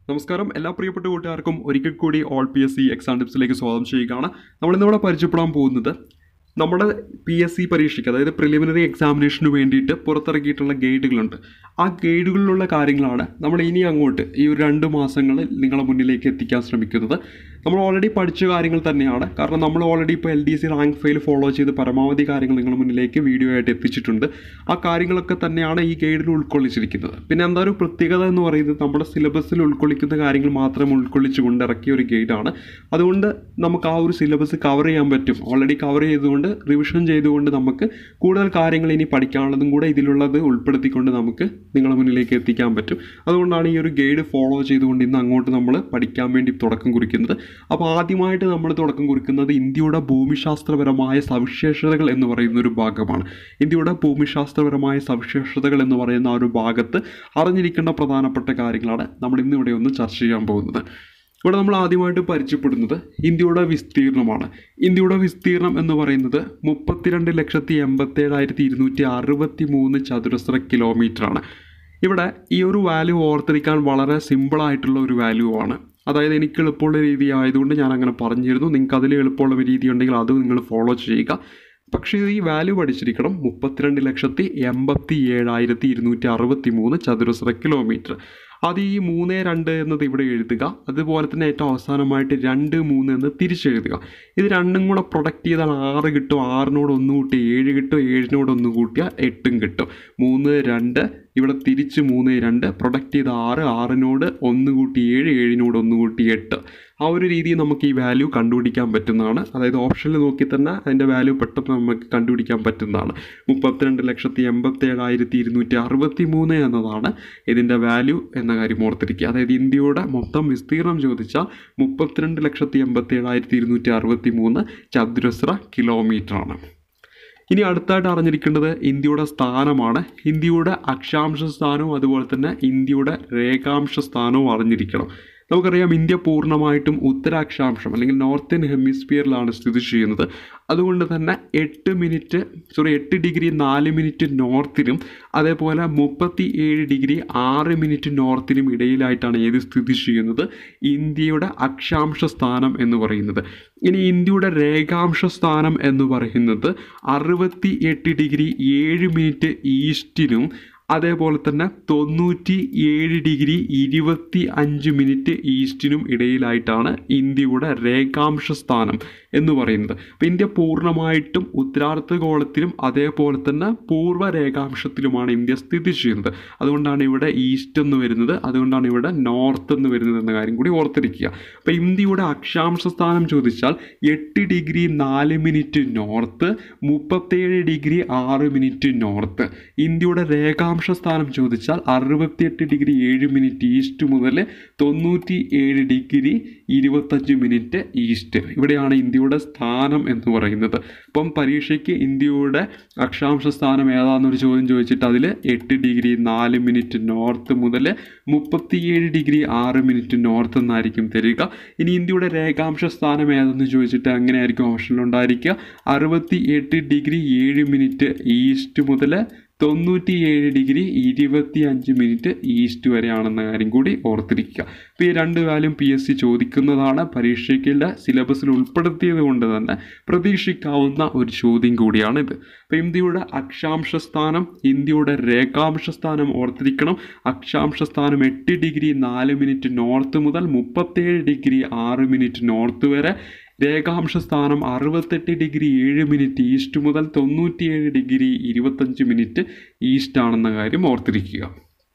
നമസ്കാരം എല്ലാ പ്രിയപ്പെട്ട കൂട്ടുകാർക്കും ഒരിക്കൽ കൂടി all P S C exam ടിപ്സിലേക്ക് സ്വാഗതം ചെയ്യുകയാണ് നമ്മളിന്നിവിടെ പരിചയപ്പെടാൻ പോകുന്നത് നമ്മുടെ പി എസ് സി പരീക്ഷയ്ക്ക് അതായത് പ്രിലിമിനറി എക്സാമിനേഷന് വേണ്ടിയിട്ട് പുറത്തിറക്കിയിട്ടുള്ള ഗൈഡുകളുണ്ട് ആ ഗൈഡുകളിലുള്ള കാര്യങ്ങളാണ് നമ്മൾ ഇനി അങ്ങോട്ട് ഈ ഒരു രണ്ട് മാസങ്ങളിൽ നിങ്ങളുടെ മുന്നിലേക്ക് എത്തിക്കാൻ ശ്രമിക്കുന്നത് നമ്മൾ ഓൾറെഡി പഠിച്ച കാര്യങ്ങൾ തന്നെയാണ് കാരണം നമ്മൾ ഓൾറെഡി ഇപ്പോൾ L D C rank file follow ചെയ്ത് പരമാവധി കാര്യങ്ങൾ നിങ്ങളുടെ മുന്നിലേക്ക് വീഡിയോ ആയിട്ട് എത്തിച്ചിട്ടുണ്ട് ആ കാര്യങ്ങളൊക്കെ തന്നെയാണ് ഈ ഗൈഡിൽ ഉൾക്കൊള്ളിച്ചിരിക്കുന്നത് പിന്നെ എന്താ ഒരു പ്രത്യേകത എന്ന് പറയുന്നത് നമ്മുടെ സിലബസിൽ ഉൾക്കൊള്ളിക്കുന്ന കാര്യങ്ങൾ മാത്രം ഉൾക്കൊള്ളിച്ചുകൊണ്ട് ഇറക്കിയ ഒരു ഗൈഡാണ് അതുകൊണ്ട് നമുക്ക് ആ ഒരു സിലബസ് കവർ ചെയ്യാൻ പറ്റും ഓൾറെഡി കവർ ചെയ്തുകൊണ്ട് റിവിഷൻ ചെയ്തുകൊണ്ട് നമുക്ക് കൂടുതൽ കാര്യങ്ങൾ ഇനി പഠിക്കാനുള്ളതും കൂടെ ഇതിലുള്ളത് ഉൾപ്പെടുത്തിക്കൊണ്ട് നമുക്ക് നിങ്ങളുടെ മുന്നിലേക്ക് എത്തിക്കാൻ പറ്റും അതുകൊണ്ടാണ് ഈ ഒരു ഗൈഡ് ഫോളോ ചെയ്തുകൊണ്ട് ഇന്ന് അങ്ങോട്ട് നമ്മൾ പഠിക്കാൻ വേണ്ടി തുടക്കം കുറിക്കുന്നത് അപ്പോൾ ആദ്യമായിട്ട് നമ്മൾ തുടക്കം കുറിക്കുന്നത് ഇന്ത്യയുടെ ഭൂമിശാസ്ത്രപരമായ സവിശേഷതകൾ എന്ന് പറയുന്ന ഒരു ഭാഗമാണ് ഇന്ത്യയുടെ ഭൂമിശാസ്ത്രപരമായ സവിശേഷതകൾ എന്ന് പറയുന്ന ആ ഒരു ഭാഗത്ത് അറിഞ്ഞിരിക്കേണ്ട പ്രധാനപ്പെട്ട കാര്യങ്ങളാണ് നമ്മൾ ഇന്ന് ഇവിടെ ഒന്ന് ചർച്ച ചെയ്യാൻ പോകുന്നത് ഇവിടെ നമ്മൾ ആദ്യമായിട്ട് പരിചയപ്പെടുന്നത് ഇന്ത്യയുടെ വിസ്തീർണമാണ് ഇന്ത്യയുടെ വിസ്തീർണം എന്ന് പറയുന്നത് മുപ്പത്തിരണ്ട് ലക്ഷത്തി എൺപത്തേഴായിരത്തി ഇരുന്നൂറ്റി അറുപത്തി മൂന്ന് ചതുരശ്ര കിലോമീറ്ററാണ് ഇവിടെ ഈ ഒരു വാല്യൂ ഓർത്തിരിക്കാൻ വളരെ സിമ്പിളായിട്ടുള്ള ഒരു വാല്യൂ ആണ് അതായത് എനിക്ക് എളുപ്പമുള്ള രീതി ആയതുകൊണ്ട് ഞാൻ അങ്ങനെ പറഞ്ഞിരുന്നു നിങ്ങൾക്ക് അതിൽ എളുപ്പമുള്ള രീതി ഉണ്ടെങ്കിൽ അത് നിങ്ങൾ ഫോളോ ചെയ്യുക പക്ഷേ ഈ വാല്യൂ പഠിച്ചിരിക്കണം മുപ്പത്തിരണ്ട് ലക്ഷത്തി എൺപത്തി ഏഴായിരത്തി ഇരുന്നൂറ്റി അറുപത്തി മൂന്ന് ചതുരശ്ര കിലോമീറ്റർ അത് ഈ മൂന്ന് രണ്ട് എന്നത് ഇവിടെ എഴുതുക അതുപോലെ തന്നെ ഏറ്റവും അവസാനമായിട്ട് രണ്ട് മൂന്ന് എന്ന് തിരിച്ചെഴുതുക ഇത് രണ്ടും കൂടെ പ്രൊഡക്റ്റ് ചെയ്താൽ ആറ് കിട്ടും ആറിനോട് ഒന്ന് കൂട്ടി ഏഴ് കിട്ടും ഏഴിനോട് ഒന്ന് കൂട്ടിയാൽ എട്ടും കിട്ടും മൂന്ന് രണ്ട് ഇവിടെ തിരിച്ച് മൂന്ന് രണ്ട് പ്രൊഡക്റ്റ് ചെയ്ത ആറ് ആറിനോട് ഒന്ന് കൂട്ടി ഏഴ് ഏഴിനോട് ഒന്ന് കൂട്ടി എട്ട് ആ ഒരു രീതിയിൽ നമുക്ക് ഈ വാല്യൂ കണ്ടുപിടിക്കാൻ പറ്റുന്നതാണ് അതായത് ഓപ്ഷനിൽ നോക്കി തന്നെ അതിൻ്റെ വാല്യൂ പെട്ടെന്ന് നമുക്ക് കണ്ടുപിടിക്കാൻ പറ്റുന്നതാണ് മുപ്പത്തിരണ്ട് ലക്ഷത്തി എൺപത്തേഴായിരത്തി ഇരുന്നൂറ്റി അറുപത്തി മൂന്ന് എന്നതാണ് ഇതിൻ്റെ വാല്യൂ എന്ന കാര്യം ഓർത്തിരിക്കുക അതായത് ഇന്ത്യയുടെ മൊത്തം വിസ്തീർണം ചോദിച്ചാൽ മുപ്പത്തിരണ്ട് ലക്ഷത്തി എൺപത്തേഴായിരത്തി ഇരുന്നൂറ്റി അറുപത്തി മൂന്ന് ചതുരശ്ര കിലോമീറ്ററാണ് ഇനി അടുത്തായിട്ട് അറിഞ്ഞിരിക്കേണ്ടത് ഇന്ത്യയുടെ സ്ഥാനമാണ് ഇന്ത്യയുടെ അക്ഷാംശ സ്ഥാനവും അതുപോലെ തന്നെ ഇന്ത്യയുടെ രേഖാംശ സ്ഥാനവും അറിഞ്ഞിരിക്കണം നമുക്കറിയാം ഇന്ത്യ പൂർണ്ണമായിട്ടും ഉത്തരാക്ഷാംശം അല്ലെങ്കിൽ നോർത്തേൺ ഹെമിസ്ഫിയറിലാണ് സ്ഥിതി ചെയ്യുന്നത് അതുകൊണ്ട് തന്നെ എട്ട് മിനിറ്റ് സോറി എട്ട് ഡിഗ്രി നാല് മിനിറ്റ് നോർത്തിനും അതേപോലെ മുപ്പത്തി ഏഴ് ഡിഗ്രി ആറ് മിനിറ്റ് നോർത്തിനും ഇടയിലായിട്ടാണ് ഏത് സ്ഥിതി ചെയ്യുന്നത് ഇന്ത്യയുടെ അക്ഷാംശ സ്ഥാനം എന്ന് പറയുന്നത് ഇനി ഇന്ത്യയുടെ രേഖാംശ സ്ഥാനം എന്ന് പറയുന്നത് അറുപത്തി എട്ട് ഡിഗ്രി ഏഴ് മിനിറ്റ് ഈസ്റ്റിനും അതേപോലെ തന്നെ തൊണ്ണൂറ്റി ഏഴ് ഡിഗ്രി ഇരുപത്തി അഞ്ച് മിനിറ്റ് ഈസ്റ്റിനും ഇടയിലായിട്ടാണ് ഇന്ത്യയുടെ രേഖാംശ സ്ഥാനം എന്ന് പറയുന്നത് അപ്പോൾ ഇന്ത്യ പൂർണ്ണമായിട്ടും ഉത്തരാർദ്ധഗോളത്തിലും അതേപോലെ തന്നെ പൂർവ്വ രേഖാംശത്തിലുമാണ് ഇന്ത്യ സ്ഥിതി ചെയ്യുന്നത് അതുകൊണ്ടാണ് ഇവിടെ ഈസ്റ്റ് എന്ന് വരുന്നത് അതുകൊണ്ടാണ് ഇവിടെ നോർത്ത് എന്ന് വരുന്നത് എന്ന കാര്യം കൂടി ഓർത്തിരിക്കുക അപ്പോൾ ഇന്ത്യയുടെ അക്ഷാംശ സ്ഥാനം ചോദിച്ചാൽ എട്ട് ഡിഗ്രി നാല് മിനിറ്റ് നോർത്ത് മുപ്പത്തേഴ് ഡിഗ്രി ആറ് മിനിറ്റ് നോർത്ത് ഇന്ത്യയുടെ രേഖാംശ സ്ഥാനം ചോദിച്ചാൽ അറുപത്തിയെട്ട് ഡിഗ്രി ഏഴ് മിനിറ്റ് ഈസ്റ്റ് മുതൽ തൊണ്ണൂറ്റി ഏഴ് ഡിഗ്രി ഇരുപത്തഞ്ച് മിനിറ്റ് ഈസ്റ്റ് ഇവിടെയാണ് ഇന്ത്യയുടെ സ്ഥാനം എന്ന് പറയുന്നത് അപ്പം പരീക്ഷയ്ക്ക് ഇന്ത്യയുടെ അക്ഷാംശ സ്ഥാനം ഏതാണെന്നൊരു ചോദ്യം ചോദിച്ചിട്ട് അതിൽ എട്ട് ഡിഗ്രി നാല് മിനിറ്റ് നോർത്ത് മുതൽ മുപ്പത്തിയേഴ് ഡിഗ്രി ആറ് മിനിറ്റ് നോർത്ത് എന്നായിരിക്കും തരിക ഇനി ഇന്ത്യയുടെ രേഖാംശ സ്ഥാനം ഏതെന്ന് ചോദിച്ചിട്ട് അങ്ങനെയായിരിക്കും ഓപ്ഷനിലുണ്ടായിരിക്കുക അറുപത്തി എട്ട് ഡിഗ്രി ഏഴ് മിനിറ്റ് ഈസ്റ്റ് മുതൽ തൊണ്ണൂറ്റിയേഴ് ഡിഗ്രി ഇരുപത്തി അഞ്ച് മിനിറ്റ് ഈസ്റ്റ് വരെയാണെന്ന കാര്യം കൂടി ഓർത്തിരിക്കുക അപ്പോൾ ഈ രണ്ട് വാല്യം പി എസ് സി ചോദിക്കുന്നതാണ് പരീക്ഷയ്ക്കുള്ള സിലബസിൽ ഉൾപ്പെടുത്തിയത് കൊണ്ട് തന്നെ പ്രതീക്ഷിക്കാവുന്ന ഒരു ചോദ്യം കൂടിയാണിത് അപ്പോൾ ഇന്ത്യയുടെ അക്ഷാംശ സ്ഥാനം ഇന്ത്യയുടെ രേഖാംശ സ്ഥാനം ഓർത്തിരിക്കണം അക്ഷാംശ സ്ഥാനം എട്ട് ഡിഗ്രി നാല് മിനിറ്റ് നോർത്ത് മുതൽ മുപ്പത്തേഴ് ഡിഗ്രി ആറ് മിനിറ്റ് നോർത്ത് വരെ രേഖാംശ സ്ഥാനം അറുപത്തെട്ട് ഡിഗ്രി ഏഴ് മിനിറ്റ് ഈസ്റ്റ് മുതൽ തൊണ്ണൂറ്റിയേഴ് ഡിഗ്രി ഇരുപത്തഞ്ച് മിനിറ്റ് ഈസ്റ്റ് ആണെന്ന കാര്യം ഓർത്തിരിക്കുക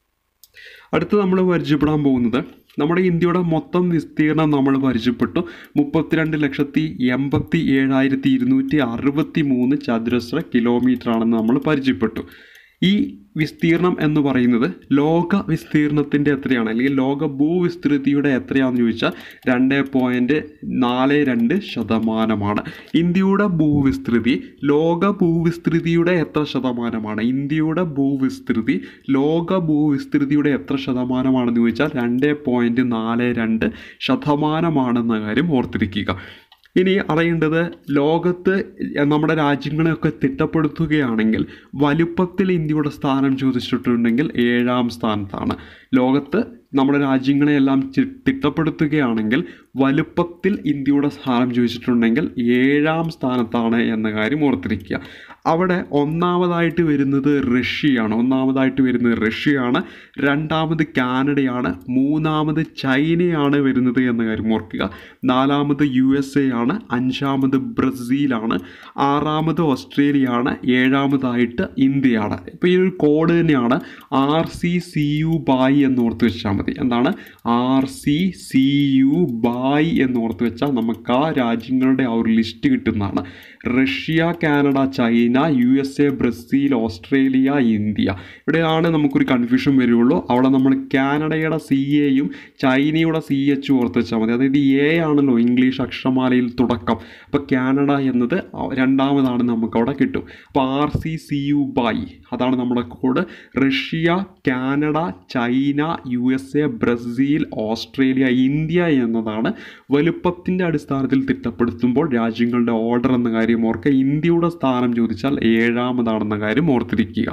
അടുത്ത് നമ്മൾ പരിചയപ്പെടാൻ പോകുന്നത് നമ്മുടെ ഇന്ത്യയുടെ മൊത്തം വിസ്തീർണം നമ്മൾ പരിചയപ്പെട്ടു മുപ്പത്തിരണ്ട് ലക്ഷത്തി എൺപത്തി ഏഴായിരത്തി ഇരുന്നൂറ്റി അറുപത്തി മൂന്ന് ചതുരശ്ര കിലോമീറ്റർ ആണെന്ന് നമ്മൾ പരിചയപ്പെട്ടു ഈ വിസ്തീർണം എന്ന് പറയുന്നത് ലോക വിസ്തീർണത്തിൻ്റെ എത്രയാണ് അല്ലെങ്കിൽ ലോക ഭൂവിസ്തൃതിയുടെ എത്രയാണെന്ന് ചോദിച്ചാൽ രണ്ട് പോയിൻറ്റ് നാല് രണ്ട് ശതമാനമാണ് ഇന്ത്യയുടെ ഭൂവിസ്തൃതി ലോക ഭൂവിസ്തൃതിയുടെ എത്ര ശതമാനമാണ് ഇന്ത്യയുടെ ഭൂവിസ്തൃതി ലോക ഭൂവിസ്തൃതിയുടെ എത്ര ശതമാനമാണെന്ന് ചോദിച്ചാൽ രണ്ട് പോയിൻറ്റ് നാല് രണ്ട് ശതമാനമാണെന്ന കാര്യം ഓർത്തിരിക്കുക ഇനി അറിയേണ്ടത് ലോകത്ത് നമ്മുടെ രാജ്യങ്ങളെയൊക്കെ തിട്ടപ്പെടുത്തുകയാണെങ്കിൽ വലുപ്പത്തിൽ ഇന്ത്യയുടെ സ്ഥാനം ചോദിച്ചിട്ടുണ്ടെങ്കിൽ ഏഴാം സ്ഥാനത്താണ് ലോകത്ത് നമ്മുടെ രാജ്യങ്ങളെയെല്ലാം ചി- തിട്ടപ്പെടുത്തുകയാണെങ്കിൽ വലുപ്പത്തിൽ ഇന്ത്യയുടെ സ്ഥാനം ചോദിച്ചിട്ടുണ്ടെങ്കിൽ ഏഴാം സ്ഥാനത്താണ് എന്ന കാര്യം ഓർത്തിരിക്കുക അവിടെ ഒന്നാമതായിട്ട് വരുന്നത് റഷ്യയാണ് ഒന്നാമതായിട്ട് വരുന്നത് റഷ്യയാണ് രണ്ടാമത് കാനഡയാണ് മൂന്നാമത് ചൈനയാണ് വരുന്നത് എന്ന കാര്യം ഓർക്കുക നാലാമത് യു എസ് എ ആണ് അഞ്ചാമത് ബ്രസീലാണ് ആറാമത് ഓസ്ട്രേലിയയാണ് ഏഴാമതായിട്ട് ഇന്ത്യയാണ് ഇപ്പോൾ ഈ ഒരു കോഡ് തന്നെയാണ് R C C U bye എന്ന് ഓർത്ത് വെച്ചാൽ മതി എന്താണ് R C C U bye എന്ന് ഓർത്ത് വെച്ചാൽ നമുക്ക് ആ രാജ്യങ്ങളുടെ ആ ഒരു ലിസ്റ്റ് കിട്ടുന്നതാണ് Russia Canada China U S A Brazil Australia India ഇവിടെയാണ് നമുക്കൊരു കൺഫ്യൂഷൻ വരുള്ളൂ അവിടെ നമ്മൾ കാനഡയുടെ സി എയും ചൈനയുടെ സി എച്ചും ഓർത്ത് വെച്ചാൽ മതി അതായത് എ ആണല്ലോ ഇംഗ്ലീഷ് അക്ഷരമാലയിൽ തുടക്കം അപ്പോൾ കാനഡ എന്നത് രണ്ടാമതാണ് നമുക്ക് അവിടെ കിട്ടും അപ്പോൾ R C C U bye അതാണ് നമ്മുടെ code Russia Canada China U S A Brazil Australia India എന്നതാണ് വലുപ്പത്തിൻ്റെ അടിസ്ഥാനത്തിൽ തിട്ടപ്പെടുത്തുമ്പോൾ രാജ്യങ്ങളുടെ ഓർഡർ എന്ന കാര്യം ഓർക്കുക ഇന്ത്യയുടെ സ്ഥാനം ചോദിച്ചാൽ ഏഴാമതാണെന്ന കാര്യം ഓർത്തിരിക്കുക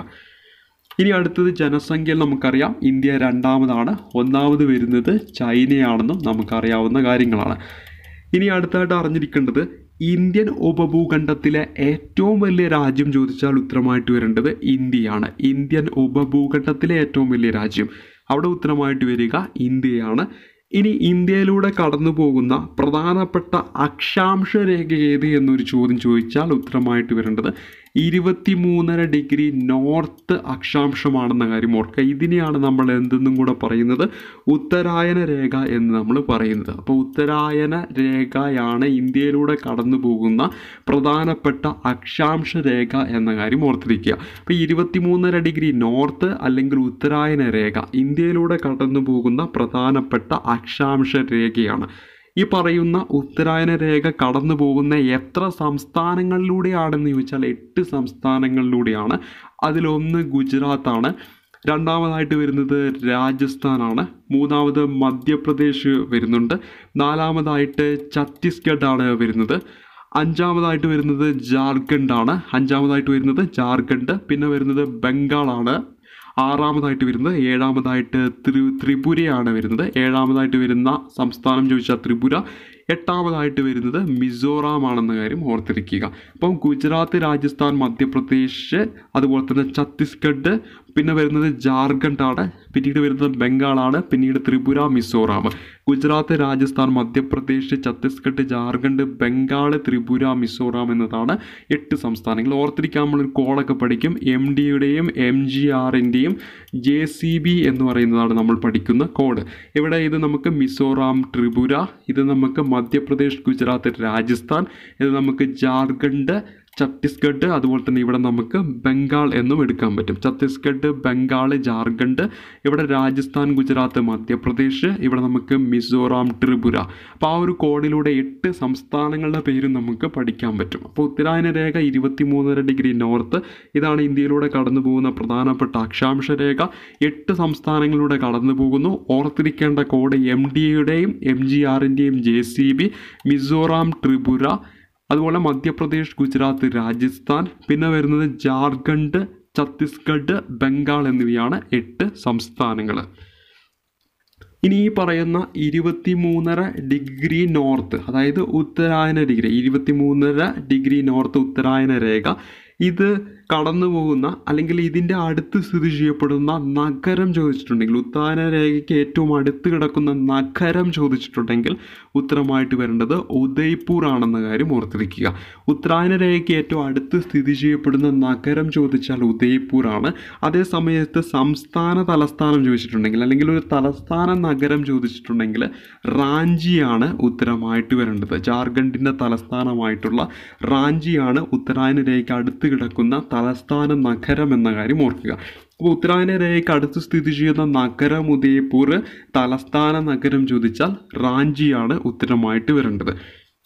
ഇനി അടുത്തത് ജനസംഖ്യയിൽ നമുക്കറിയാം ഇന്ത്യ രണ്ടാമതാണ് ഒന്നാമത് വരുന്നത് ചൈനയാണെന്നും നമുക്കറിയാവുന്ന കാര്യങ്ങളാണ് ഇനി അടുത്തായിട്ട് അറിഞ്ഞിരിക്കേണ്ടത് ഇന്ത്യൻ ഉപഭൂഖണ്ഡത്തിലെ ഏറ്റവും വലിയ രാജ്യം ചോദിച്ചാൽ ഉത്തരമായിട്ട് വരേണ്ടത് ഇന്ത്യയാണ് ഇന്ത്യൻ ഉപഭൂഖണ്ഡത്തിലെ ഏറ്റവും വലിയ രാജ്യം അവിടെ ഉത്തരമായിട്ട് വരിക ഇന്ത്യയാണ് ഇനി ഇന്ത്യയിലൂടെ കടന്നു പോകുന്ന പ്രധാനപ്പെട്ട അക്ഷാംശ രേഖ ഏത് എന്നൊരു ചോദ്യം ചോദിച്ചാൽ ഉത്തരമായിട്ട് വരേണ്ടത് ഇരുപത്തി മൂന്നര ഡിഗ്രി നോർത്ത് അക്ഷാംശമാണെന്ന കാര്യം ഓർക്കുക ഇതിനെയാണ് നമ്മൾ എന്തെന്നും കൂടെ പറയുന്നത് ഉത്തരായന രേഖ എന്ന് നമ്മൾ പറയുന്നത് അപ്പോൾ ഉത്തരായന രേഖയാണ് ഇന്ത്യയിലൂടെ കടന്നു പോകുന്ന പ്രധാനപ്പെട്ട അക്ഷാംശ രേഖ എന്ന കാര്യം ഓർത്തിരിക്കുക അപ്പോൾ ഇരുപത്തിമൂന്നര ഡിഗ്രി നോർത്ത് അല്ലെങ്കിൽ ഉത്തരായന രേഖ ഇന്ത്യയിലൂടെ കടന്നു പോകുന്ന പ്രധാനപ്പെട്ട അക്ഷാംശ രേഖയാണ് ഈ പറയുന്ന ഉത്തരായന രേഖ കടന്നു പോകുന്ന എത്ര സംസ്ഥാനങ്ങളിലൂടെയാണെന്ന് ചോദിച്ചാൽ എട്ട് സംസ്ഥാനങ്ങളിലൂടെയാണ് അതിലൊന്ന് ഗുജറാത്താണ് രണ്ടാമതായിട്ട് വരുന്നത് രാജസ്ഥാനാണ് മൂന്നാമത് മധ്യപ്രദേശ് വരുന്നുണ്ട് നാലാമതായിട്ട് ഛത്തീസ്ഗഡ് ആണ് വരുന്നത് അഞ്ചാമതായിട്ട് വരുന്നത് ജാർഖണ്ഡ് ആണ് അഞ്ചാമതായിട്ട് വരുന്നത് ജാർഖണ്ഡ് പിന്നെ വരുന്നത് ബംഗാളാണ് ആറാമതായിട്ട് വരുന്നത് ഏഴാമതായിട്ട് ത്രി ത്രിപുരയാണ് വരുന്നത് ഏഴാമതായിട്ട് വരുന്ന സംസ്ഥാനം ചോദിച്ചാൽ ത്രിപുര എട്ടാമതായിട്ട് വരുന്നത് മിസോറാം ആണെന്ന കാര്യം ഓർത്തിരിക്കുക അപ്പം ഗുജറാത്ത് രാജസ്ഥാൻ മധ്യപ്രദേശ് അതുപോലെ തന്നെ ഛത്തീസ്ഗഡ് പിന്നെ വരുന്നത് ജാർഖണ്ഡ് ആണ് പിന്നീട് വരുന്നത് ബംഗാളാണ് പിന്നീട് ത്രിപുര മിസോറാം ഗുജറാത്ത് രാജസ്ഥാൻ മധ്യപ്രദേശ് ഛത്തീസ്ഗഡ് ജാർഖണ്ഡ് ബംഗാൾ ത്രിപുര മിസോറാം എന്നതാണ് എട്ട് സംസ്ഥാനങ്ങൾ ഓർത്തിരിക്കാൻ നമ്മളൊരു കോഡൊക്കെ പഠിക്കും എം ഡിയുടെയും എം ജി ആറിൻ്റെയും ജെ സി ബി എന്ന് പറയുന്നതാണ് നമ്മൾ പഠിക്കുന്ന കോഡ് ഇവിടെ ഇത് നമുക്ക് മിസോറാം ത്രിപുര ഇത് നമുക്ക് മധ്യപ്രദേശ് ഗുജറാത്ത് രാജസ്ഥാൻ ഇത് നമുക്ക് ജാർഖണ്ഡ് ഛത്തീസ്ഗഡ് അതുപോലെ തന്നെ ഇവിടെ നമുക്ക് ബംഗാൾ എന്നും എടുക്കാൻ പറ്റും ഛത്തീസ്ഗഡ് ബംഗാൾ ജാർഖണ്ഡ് ഇവിടെ രാജസ്ഥാൻ ഗുജറാത്ത് മധ്യപ്രദേശ് ഇവിടെ നമുക്ക് മിസോറാം ത്രിപുര അപ്പോൾ ആ ഒരു കോഡിലൂടെ എട്ട് സംസ്ഥാനങ്ങളുടെ പേരും നമുക്ക് പഠിക്കാൻ പറ്റും അപ്പോൾ ഉത്തരായന രേഖ ഇരുപത്തി മൂന്നര ഡിഗ്രി നോർത്ത് ഇതാണ് ഇന്ത്യയിലൂടെ കടന്നു പോകുന്ന പ്രധാനപ്പെട്ട അക്ഷാംശ രേഖ എട്ട് സംസ്ഥാനങ്ങളിലൂടെ കടന്നു പോകുന്നു ഓർത്തിരിക്കേണ്ട കോഡ് എം ഡിയുടെയും എം ജി ആറിൻ്റെയും J C B Mizoram Tripura അതുപോലെ മധ്യപ്രദേശ് ഗുജറാത്ത് രാജസ്ഥാൻ പിന്നെ വരുന്നത് ജാർഖണ്ഡ് ഛത്തീസ്ഗഡ് ബംഗാൾ എന്നിവയാണ് എട്ട് സംസ്ഥാനങ്ങൾ ഇനി ഈ പറയുന്ന ഇരുപത്തി മൂന്നര ഡിഗ്രി നോർത്ത് അതായത് ഉത്തരായന ഡിഗ്രി ഇരുപത്തി മൂന്നര ഡിഗ്രി നോർത്ത് ഉത്തരായന രേഖ ഇത് കടന്നു പോകുന്ന അല്ലെങ്കിൽ ഇതിൻ്റെ അടുത്ത് സ്ഥിതി ചെയ്യപ്പെടുന്ന നഗരം ചോദിച്ചിട്ടുണ്ടെങ്കിൽ ഉത്തരായന രേഖയ്ക്ക് ഏറ്റവും അടുത്ത് കിടക്കുന്ന നഗരം ചോദിച്ചിട്ടുണ്ടെങ്കിൽ ഉത്തരമായിട്ട് വരേണ്ടത് ഉദയ്പൂർ ആണെന്ന കാര്യം ഓർത്തിരിക്കുക ഉത്തരായന രേഖയ്ക്ക് ഏറ്റവും അടുത്ത് സ്ഥിതി ചെയ്യപ്പെടുന്ന നഗരം ചോദിച്ചാൽ ഉദയ്പൂർ ആണ് അതേ സമയത്ത് സംസ്ഥാന തലസ്ഥാനം ചോദിച്ചിട്ടുണ്ടെങ്കിൽ അല്ലെങ്കിൽ ഒരു തലസ്ഥാന നഗരം ചോദിച്ചിട്ടുണ്ടെങ്കിൽ റാഞ്ചിയാണ് ഉത്തരമായിട്ട് വരേണ്ടത് ജാർഖണ്ഡിൻ്റെ തലസ്ഥാനമായിട്ടുള്ള റാഞ്ചിയാണ് ഉത്തരായന രേഖയ്ക്ക് അടുത്ത് കിടക്കുന്ന തലസ്ഥാന നഗരം എന്ന കാര്യം ഓർക്കുക അപ്പോൾ ഉത്തരായന രേഖയ്ക്ക് അടുത്ത് സ്ഥിതി ചെയ്യുന്ന നഗരം ഉദയ്പൂർ തലസ്ഥാന നഗരം ചോദിച്ചാൽ റാഞ്ചിയാണ് ഉത്തരമായിട്ട് വരേണ്ടത്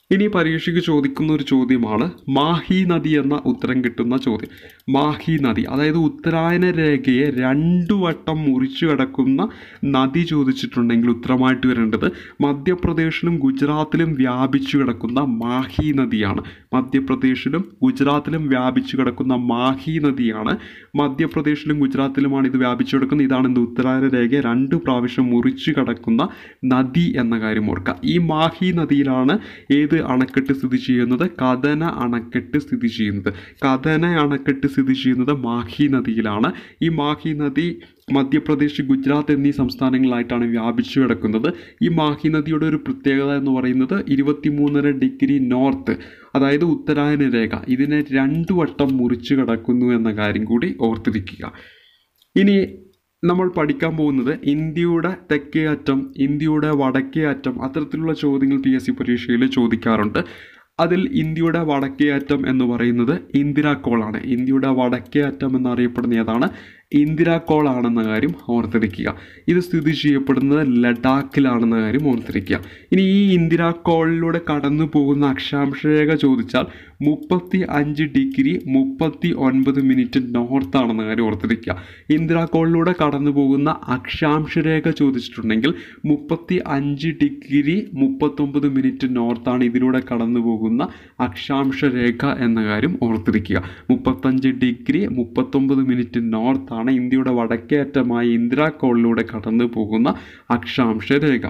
ഇനി പരീക്ഷയ്ക്ക് ചോദിക്കുന്ന ഒരു ചോദ്യമാണ് മാഹി നദി എന്ന ഉത്തരം കിട്ടുന്ന ചോദ്യം മാഹി നദി അതായത് ഉത്തരായന രേഖയെ രണ്ടു വട്ടം മുറിച്ചു കിടക്കുന്ന നദി ചോദിച്ചിട്ടുണ്ടെങ്കിൽ ഉത്തരമായിട്ട് വരേണ്ടത് മധ്യപ്രദേശിലും ഗുജറാത്തിലും വ്യാപിച്ചു കിടക്കുന്ന മാഹി നദിയാണ് മധ്യപ്രദേശിലും ഗുജറാത്തിലും വ്യാപിച്ചു കിടക്കുന്ന മാഹി നദിയാണ് മധ്യപ്രദേശിലും ഗുജറാത്തിലുമാണ് ഇത് വ്യാപിച്ചു കിടക്കുന്നത് ഇതാണ് എന്ത് ഉത്തരായന രേഖയെ രണ്ട് പ്രാവശ്യം മുറിച്ചു കിടക്കുന്ന നദി എന്ന കാര്യം ഓർക്കുക ഈ മാഹി നദിയിലാണ് ഏത് അണക്കെട്ട് സ്ഥിതി ചെയ്യുന്നത് കഥന അണക്കെട്ട് സ്ഥിതി ചെയ്യുന്നത് കഥന അണക്കെട്ട് സ്ഥിതി ചെയ്യുന്നത് മാഹി നദിയിലാണ് ഈ മാഹി നദി മധ്യപ്രദേശ് ഗുജറാത്ത് എന്നീ സംസ്ഥാനങ്ങളായിട്ടാണ് വ്യാപിച്ചു കിടക്കുന്നത് ഈ മാഹി നദിയുടെ ഒരു പ്രത്യേകത എന്ന് പറയുന്നത് ഇരുപത്തിമൂന്നര ഡിഗ്രി നോർത്ത് അതായത് ഉത്തരായന രേഖ ഇതിനെ രണ്ടു വട്ടം മുറിച്ചു കിടക്കുന്നു എന്ന കാര്യം കൂടി ഓർത്തിരിക്കുക ഇനി നമ്മൾ പഠിക്കാൻ പോകുന്നത് ഇന്ത്യയുടെ തെക്കേ അറ്റം ഇന്ത്യയുടെ വടക്കേ അറ്റം അത്തരത്തിലുള്ള ചോദ്യങ്ങൾ പി എസ് സി പരീക്ഷയിൽ ചോദിക്കാറുണ്ട് അതിൽ ഇന്ത്യയുടെ വടക്കേ അറ്റം എന്ന് പറയുന്നത് ഇന്ദിരാക്കോളാണ് ഇന്ത്യയുടെ വടക്കേ അറ്റം എന്നറിയപ്പെടുന്ന ഏതാണ് ഇന്ദിരാക്കോൾ ആണെന്ന കാര്യം ഓർത്തിരിക്കുക ഇത് സ്ഥിതി ചെയ്യപ്പെടുന്നത് ലഡാക്കിലാണെന്ന കാര്യം ഓർത്തിരിക്കുക ഇനി ഈ ഇന്ദിരാക്കോളിലൂടെ കടന്നു പോകുന്ന അക്ഷാംശ രേഖ ചോദിച്ചാൽ മുപ്പത്തി അഞ്ച് ഡിഗ്രി മുപ്പത്തി ഒൻപത് മിനിറ്റ് നോർത്താണെന്ന കാര്യം ഓർത്തിരിക്കുക ഇന്ദിരാക്കോളിലൂടെ കടന്നു പോകുന്ന അക്ഷാംശ രേഖ ചോദിച്ചിട്ടുണ്ടെങ്കിൽ മുപ്പത്തി അഞ്ച് ഡിഗ്രി മുപ്പത്തൊമ്പത് മിനിറ്റ് നോർത്താണ് ഇതിലൂടെ കടന്നു പോകുന്ന അക്ഷാംശ രേഖ എന്ന കാര്യം ഓർത്തിരിക്കുക മുപ്പത്തഞ്ച് ഡിഗ്രി മുപ്പത്തൊമ്പത് മിനിറ്റ് നോർത്താണ് ഇന്ത്യയുടെ വടക്കേ അറ്റമായ ഇന്ദിരാക്കോളിലൂടെ കടന്നു പോകുന്ന അക്ഷാംശ രേഖ